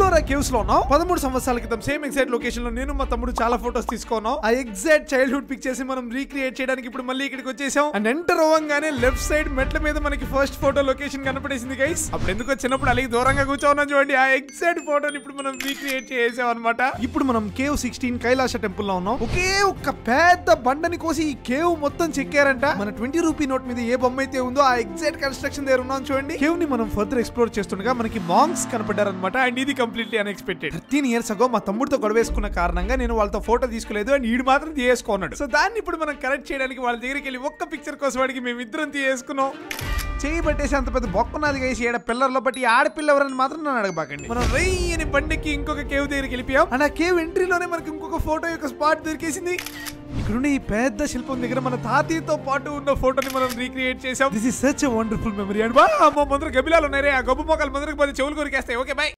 Ellora caves లో ఉన్నాం పదమూడు సంవత్సరాల క్రితం సేమ్ ఎగ్జాక్ట్ లొకేషన్ లో నేను మా తమ్ముడు చాలా ఫోటోస్ తీసుకున్నాం ఆ ఎగ్జాక్ట్ చైల్డ్హుడ్ పిక్చర్స్ మనం రీక్రియేట్ చేయడానికి ఇప్పుడు మళ్ళీ ఇక్కడికి వచ్చేసాం అండ్ ఎంటర్ అవ్వగానే లెఫ్ట్ సైడ్ మెట్ల మీద మనకి ఫస్ట్ ఫోటో లొకేషన్ కనపడేసింది గైస్ అప్పుడు ఎందుకో చిన్నప్పుడు అలాగే దూరంగా కూర్చోన్నాం చూడండి ఆ ఎగ్జాక్ట్ ఫోటోని ఇప్పుడు మనం రీక్రియేట్ చేసాం అనమాట ఇప్పుడు మనం కేవ్ సిక్స్టీన్ కైలాస టెంపుల్ లో ఉన్నాం ఒకే ఒక్క పెద్ద బండని కోసి ఈ కేవ్ మొత్తం చెక్కారంట మన ట్వంటీ రూపీ నోట్ మీద ఏ బొమ్మ అయితే ఉందో ఆ ఎగ్జాక్ట్ కన్స్ట్రక్షన్ దగ్గర ఉన్నాం చూడండి కేవ్ ని మనం ఫర్దర్ ఎక్స్ప్లోర్ చేస్తుండగా మనకి మాంగ్స్ కనపడ్డారనమాట అండ్ ఇది completely unexpected thirteen years ago మా తమ్ముడితో గొడవేసుకున్న కారణంగా నేను వాళ్ళతో ఫోటో తీసుకోలేదు అండ్ ఈడు మాత్రం తీయేసుకున్నాడు సో దాన్ని ఇప్పుడు మనం కరెక్ట్ చేయడానికి వాళ్ళ దగ్గరికి వెళ్ళి ఒక్క పిక్చర్ కోసం వాడికి మేము ఇద్దరం తీయేసుకున్నాం చేయి పట్టేసి అంత పెద్ద బొక్కన్నది వేసి ఏడ పిల్లర్లో బట్టి ఆడపిల్ల ఎవరని మాత్రం నన్ను అడగబాకండి మనం రయ్యని బండికి ఇంకొక కేవ్ దగ్గరికి వెళ్ళిపోయాం అండ్ ఆ కేవ్ ఎంట్రీలోనే మనకి ఇంకొక ఫోటో యొక్క స్పాట్ దొరికేసింది ఇక్కడున్న ఈ పెద్ద శిల్పం దగ్గర మన తాతయ్యతో పాటు ఉన్న ఫోటోని మనం రీక్రియేట్ చేసాం this is such wonderful memory and బా అమ్మ ముందర గబిలాలు ఉన్నాయి రే ఆ గబ్బు మొక్కలు ముందరకు పోతే చెవులు కొరికేస్తాయి ఓకే బై